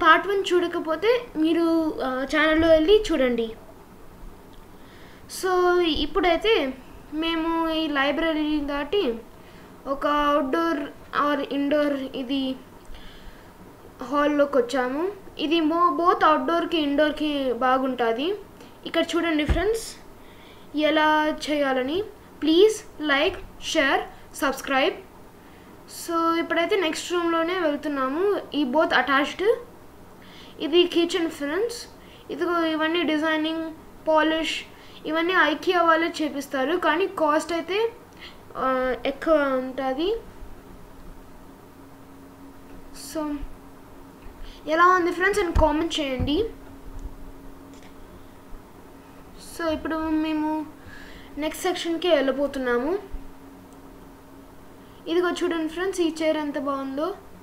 part one చూడకపోతే మీరు ఛానల్లో వెళ్ళి చూడండి సో ఇప్పుడైతే మేము ఈ లైబ్రరీ దాటి ఒక అవుట్డోర్ ఆర్ ఇండోర్ ఇది హాల్లోకి వచ్చాము ఇది మో బోత్ అవుట్డోర్కి ఇండోర్కి బాగుంటుంది ఇక్కడ చూడండి ఫ్రెండ్స్ ఎలా చేయాలని please like share subscribe so ఇప్పుడైతే నెక్స్ట్ రూమ్లోనే వెళ్తున్నాము ఈ బోత్ అటాచ్డ్ ఇది కిచెన్ ఫ్రెండ్స్ ఇదిగో ఇవన్నీ డిజైనింగ్ పాలిష్ ఇవన్నీ ఐకియా వాళ్ళే చేపిస్తారు కానీ కాస్ట్ అయితే ఆ, ఎక్కువ ఉంటుంది సో ఎలా ఉంది ఫ్రెండ్స్ అని కామెంట్ చేయండి సో ఇప్పుడు మేము నెక్స్ట్ సెక్షన్కి వెళ్ళిపోతున్నాము ఇదిగో చూడండి ఫ్రెండ్స్ ఈ చైర్ ఎంత బాగుందో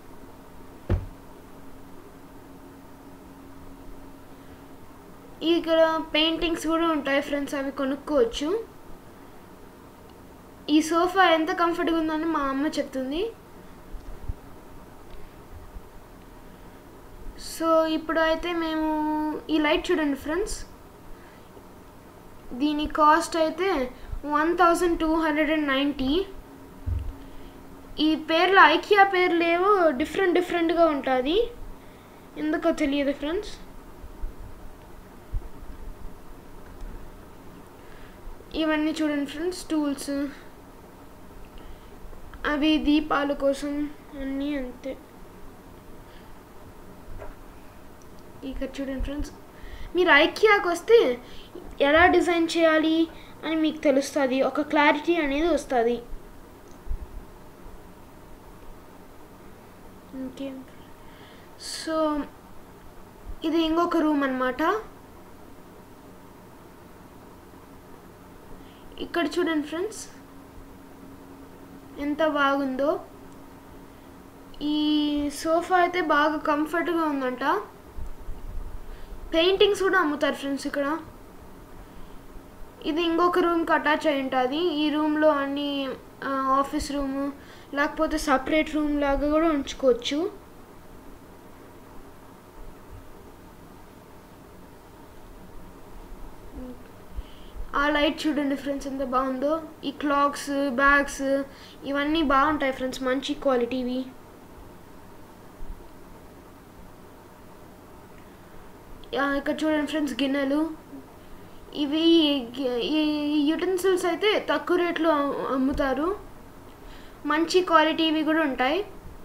ఇక్కడ పెయింటింగ్స్ కూడా ఉంటాయి ఫ్రెండ్స్ అవి కొనుక్కోవచ్చు ఈ సోఫా ఎంత కంఫర్ట్గా ఉందని మా అమ్మ చెప్తుంది సో ఇప్పుడు అయితే మేము ఈ లైట్ చూడండి ఫ్రెండ్స్ దీని కాస్ట్ అయితే one thousand two hundred and ninety ఈ పేర్లు ఐకియా పేర్లు ఏవో డిఫరెంట్ డిఫరెంట్గా ఉంటుంది ఎందుకో తెలియదు ఫ్రెండ్స్ ఇవన్నీ చూడండి ఫ్రెండ్స్ టూల్స్ అవి దీపాల కోసం అన్నీ అంతే ఇక్కడ చూడండి ఫ్రెండ్స్ మీరు ఐకియాకి వస్తే ఎలా డిజైన్ చేయాలి అని మీకు తెలుస్తుంది ఒక క్లారిటీ అనేది వస్తుంది ఇంకేం సో ఇది ఇంకొక రూమ్ అన్నమాట ఇక్కడ చూడండి ఫ్రెండ్స్ ఎంత బాగుందో ఈ సోఫా అయితే బాగా కంఫర్ట్గా ఉందంట పెయింటింగ్స్ కూడా అమ్ముతారు ఫ్రెండ్స్ ఇక్కడ ఇది ఇంకొక రూమ్కి అటాచ్ అయి ఉంటుంది ఈ రూమ్లో అన్ని ఆఫీస్ రూము లేకపోతే సపరేట్ రూమ్ లాగా కూడా ఉంచుకోవచ్చు ఆ లైట్ చూడండి ఫ్రెండ్స్ ఎంత బాగుందో ఈ క్లాక్స్ బ్యాగ్స్ ఇవన్నీ బాగుంటాయి ఫ్రెండ్స్ మంచి క్వాలిటీవి ఆ, ఇక్కడ చూడండి ఫ్రెండ్స్ గిన్నెలు ఇవి గి- ఈ యుటెన్సిల్స్ అయితే తక్కువ రేట్లో అమ్- అమ్ముతారు మంచి క్వాలిటీవి కూడా ఉంటాయి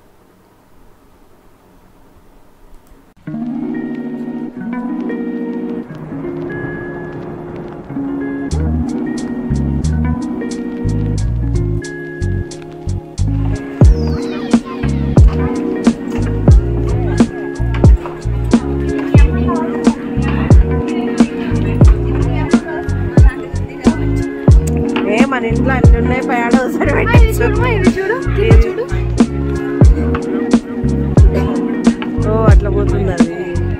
ఏ మన ఇంట్లో అన్ని ఉన్నాయి పయాడ ఒకసారి పెట్టచ్చు చూడు చూడు ఓ అట్లా పోతుంది అది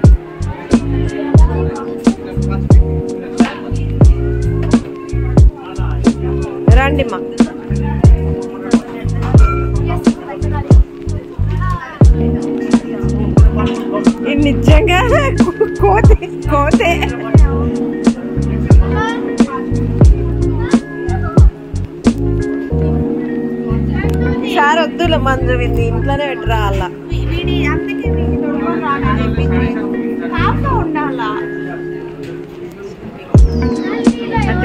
రండి మా ఇది నిజంగా కోతే కోతే సార్ వద్దులే మందు ఇది ఇంట్లోనే పెట్టరా అలా వీడి అందుకే వీడి తొడుకొని రానని చెప్పింది హాఫ్లో ఉండాలా అంటే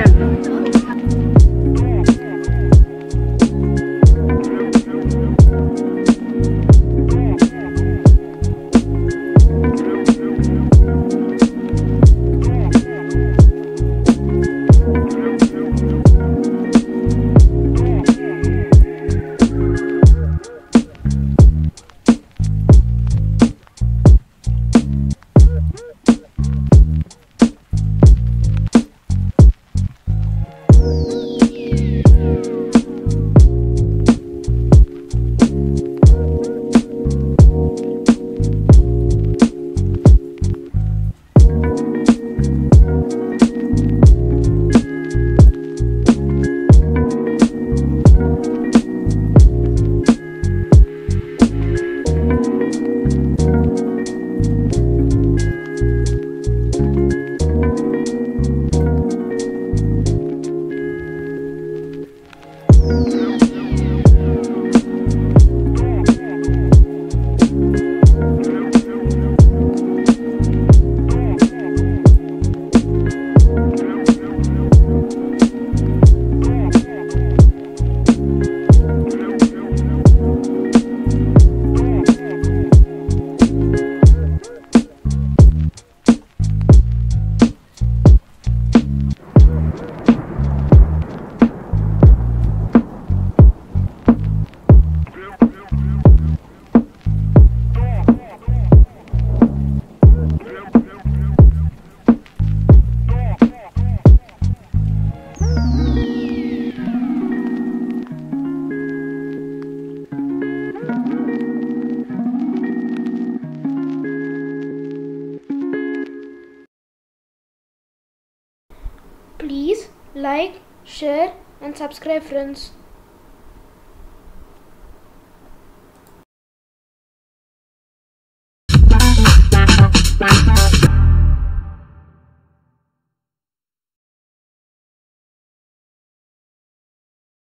like share and subscribe friends